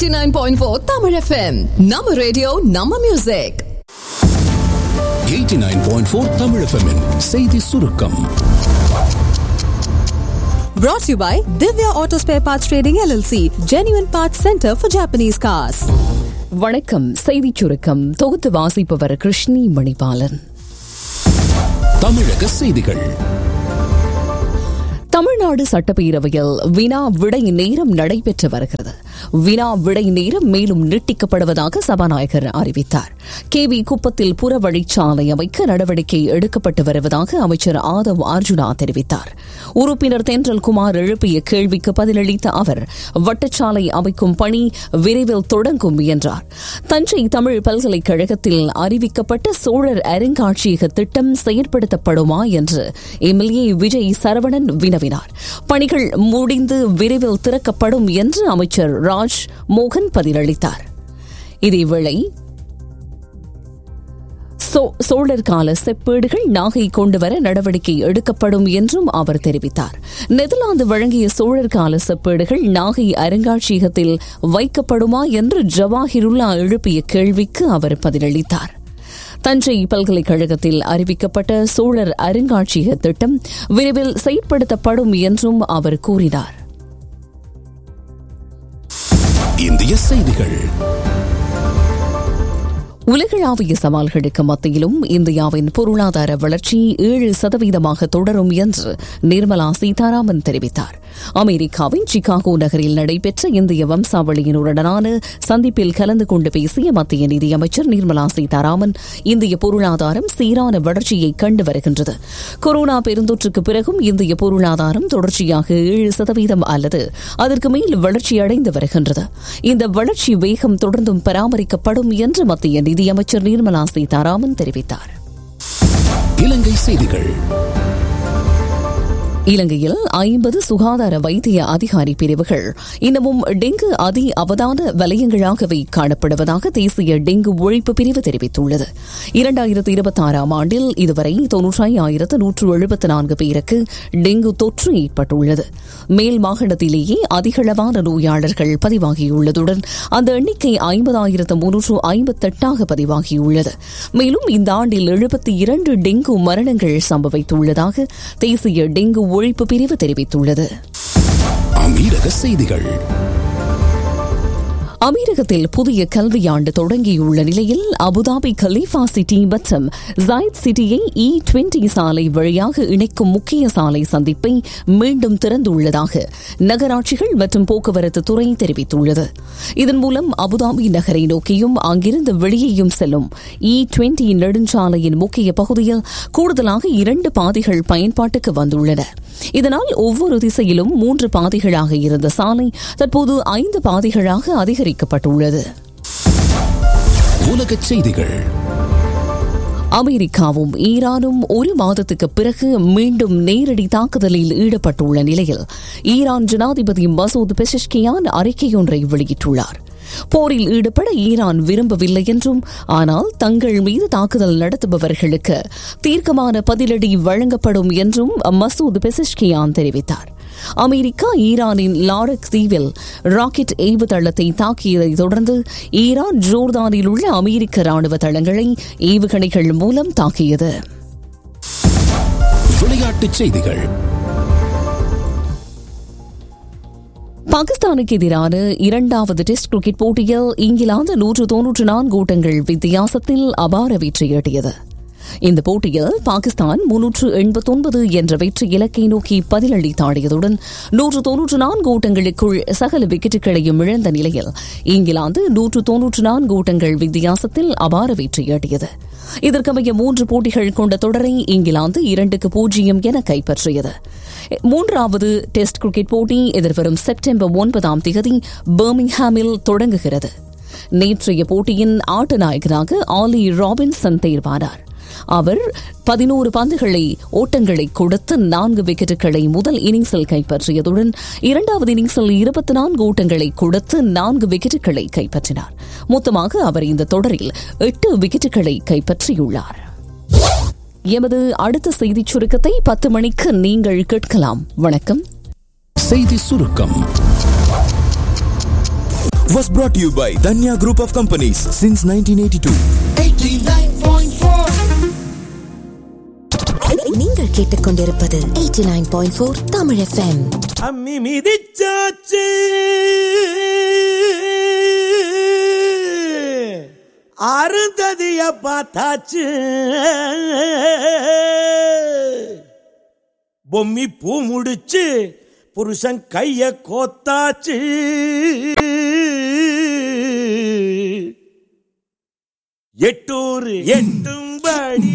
89.4 Tamil FM. Nama radio, Nama music. 89.4 Tamil FM -இன் செய்தி சுருக்கம் Brought to you by Divya Auto Spare Parts Trading LLC, Genuine Parts Center for Japanese Cars. வணக்கம் செய்திச் சுருக்கம் தொகுத்து வாசிப்பவர் கிருஷ்ணி மணிபாலன் தமிழக செய்திகள் தமிழ்நாடு சட்டப்பேரவையில் வினா விடை நேரம் நடைபெற்று வருகிறது வினா விடை நேரம் மேலும் நீட்டிக்கப்படுவதாக சபாநாயகர் அறிவித்தார் கே வி குப்பத்தில் புறவழிச்சாலை அமைக்க நடவடிக்கை எடுக்கப்பட்டு வருவதாக அமைச்சர் ஆதவ் அர்ஜுனா தெரிவித்தார் உறுப்பினர் தென்றல் குமார் எழுப்பிய கேள்விக்கு பதிலளித்த அவர் வட்டச்சாலை அமைக்கும் பணி விரைவில் தொடங்கும் என்றார் தஞ்சை தமிழ் பல்கலைக்கழகத்தில் அறிவிக்கப்பட்ட சோழர் அருங்காட்சியக திட்டம் செயற்படுத்தப்படுமா என்று எம்எல்ஏ விஜய் சரவணன் வினவினார் பணிகள் முடிந்து விரைவில் திறக்கப்படும் என்று அமைச்சர் ராஜ் மோகன் பதிலளித்தார் இதேவேளை சோ- சோழர் கால செப்பேடுகள் நாகை கொண்டுவர நடவடிக்கை எடுக்கப்படும் என்றும் அவர் தெரிவித்தார் நெதர்லாந்து வழங்கிய சோழர் கால செப்பேடுகள் நாகை அருங்காட்சியகத்தில் வைக்கப்படுமா என்று ஜவாஹிருல்லா எழுப்பிய கேள்விக்கு அவர் பதிலளித்தார் தஞ்சை பல்கலைக்கழகத்தில் அறிவிக்கப்பட்ட சோழர் அருங்காட்சியக திட்டம் விரைவில் செயற்படுத்தப்படும் என்றும் அவர் கூறினார் இந்திய செய்திகள் உலகளாவிய சவால்களுக்கு மத்தியிலும் இந்தியாவின் பொருளாதார வளர்ச்சி ஏழு சதவீதமாக தொடரும் என்று நிர்மலா சீதாராமன் தெரிவித்தார் அமெரிக்காவின் சிகாகோ நகரில் நடைபெற்ற இந்திய வம்சாவளியினருடனான சந்திப்பில் கலந்து கொண்டு பேசிய மத்திய நிதியமைச்சர் நிர்மலா சீதாராமன் இந்திய பொருளாதாரம் சீரான வளர்ச்சியை கண்டு வருகின்றது கொரோனா பெருந்தொற்றுக்கு பிறகும் இந்திய பொருளாதாரம் தொடர்ச்சியாக ஏழு சதவீதம் அல்லது அதற்கு மேல் வளர்ச்சியடைந்து வருகின்றது இந்த வளர்ச்சி வேகம் தொடர்ந்தும் பராமரிக்கப்படும் என்று மத்திய நிதியமைச்சர் நிர்மலா சீதாராமன் தெரிவித்தார் இலங்கை செய்திகள் இலங்கையில் ஐம்பது சுகாதார வைத்திய அதிகாரி பிரிவுகள் இன்னமும் டெங்கு அதி அவதான வலயங்களாகவே காணப்படுவதாக தேசிய டெங்கு ஒழிப்பு பிரிவு தெரிவித்துள்ளது இரண்டாயிரத்து இருபத்தி ஆறாம் ஆண்டில் இதுவரை தொன்னூற்றாயிரத்து நூற்று எழுபத்தி நான்கு பேருக்கு டெங்கு தொற்று ஏற்பட்டுள்ளது மேல் மாகாணத்திலேயே அதிகளவான நோயாளர்கள் பதிவாகியுள்ளதுடன் அந்த எண்ணிக்கை ஐம்பதாயிரத்து முன்னூற்று ஐம்பத்தெட்டாக பதிவாகியுள்ளது மேலும் இந்த ஆண்டில் எழுபத்தி இரண்டு டெங்கு மரணங்கள் சம்பவித்துள்ளதாக தேசிய டெங்கு ஒழிப்பு பிரிவு தெரிவித்துள்ளது அமீரக செய்திகள் அமீரகத்தில் புதிய கல்வியாண்டு தொடங்கியுள்ள நிலையில் அபுதாபி கலீஃபா சிட்டி மற்றும் ஜாயத் சிட்டியை இ டுவெண்டி சாலை வழியாக இணைக்கும் முக்கிய சாலை சந்திப்பை மீண்டும் திறந்துள்ளதாக நகராட்சிகள் மற்றும் போக்குவரத்து துறை தெரிவித்துள்ளது இதன் மூலம் அபுதாபி நகரை நோக்கியும் அங்கிருந்து வெளியேயும் செல்லும் இ டுவெண்டி நெடுஞ்சாலையின் முக்கிய பகுதியில் கூடுதலாக இரண்டு பாதைகள் பயன்பாட்டுக்கு வந்துள்ளன இதனால் ஒவ்வொரு திசையிலும் மூன்று பாதைகளாக இருந்த சாலை தற்போது ஐந்து பாதைகளாக அதிகரிக்கப்பட்டுள்ளது உலகச் செய்திகள் அமெரிக்காவும் ஈரானும் ஒரு மாதத்துக்கு பிறகு மீண்டும் நேரடி தாக்குதலில் ஈடுபட்டுள்ள நிலையில் ஈரான் ஜனாதிபதி மசூத் பெஷஷ்கியான் அறிக்கையொன்றை வெளியிட்டுள்ளார் போரில் ஈடுபட ஈரான் விரும்பவில்லை என்றும் ஆனால் தங்கள் மீது தாக்குதல் நடத்துபவர்களுக்கு தீர்க்கமான பதிலடி வழங்கப்படும் என்றும் மசூத் பெசஷ்கியான் தெரிவித்தார் அமெரிக்கா ஈரானின் லாரக் தீவில் ராக்கெட் ஏவுதளத்தை தாக்கியதை தொடர்ந்து ஈரான் ஜோர்தானில் உள்ள அமெரிக்க ராணுவ தளங்களை ஏவுகணைகள் மூலம் தாக்கியது விளையாட்டுச் செய்திகள் பாகிஸ்தானுக்கு எதிரான இரண்டாவது டெஸ்ட் கிரிக்கெட் போட்டியில் இங்கிலாந்து நூற்று தொன்னூற்று நான்கு ஓட்டங்கள் வித்தியாசத்தில் அபார வெற்றியீட்டியது இந்த போட்டியில் பாகிஸ்தான் முன்னூற்று எண்பத்தொன்பது என்ற வெற்றி இலக்கை நோக்கி பதிலளித்தாடியதுடன் நூற்று தொன்னூற்று நான்கு ஓட்டங்களுக்குள் சகல விக்கெட்டுகளையும் இழந்த நிலையில் இங்கிலாந்து நூற்று தொன்னூற்று நான்கு ஓட்டங்கள் வித்தியாசத்தில் அபார வெற்றியீட்டியது இதற்கமைய மூன்று போட்டிகள் கொண்ட தொடரை இங்கிலாந்து இரண்டுக்கு பூஜ்ஜியம் என கைப்பற்றியது மூன்றாவது டெஸ்ட் கிரிக்கெட் போட்டி எதிர்வரும் செப்டம்பர் ஒன்பதாம் தேதி பர்மிங்ஹாமில் தொடங்குகிறது நேற்றைய போட்டியின் ஆட்ட நாயகராக ஆலி ராபின்சன் தேர்வானார் அவர் பதினோரு பந்துகளை ஓட்டங்களை கொடுத்து நான்கு விக்கெட்டுகளை முதல் இன்னிங்ஸில் கைப்பற்றியதுடன் இரண்டாவது இன்னிங்ஸில் இருபத்தி நான்கு ஓட்டங்களை கொடுத்து நான்கு விக்கெட்டுகளை கைப்பற்றினார் மொத்தமாக அவர் இந்த தொடரில் எட்டு விக்கெட்டுகளை கைப்பற்றியுள்ளார் எமது அடுத்த செய்திச் சுருக்கத்தை பத்து மணிக்கு நீங்கள் கேட்கலாம் வணக்கம் செய்தி சுருக்கம் was brought to you by Danya Group of Companies since 1982. நீங்கள் கேட்டுக்கொண்டிருப்பது 89.4 தமிழ் எஃப்எம் அம்மி மிதிச்சாச்சு அருந்ததிய பார்த்தாச்சு பொம்மி பூ முடிச்சு புருஷன் கைய கோத்தாச்சு எட்டூர் எட்டும்படி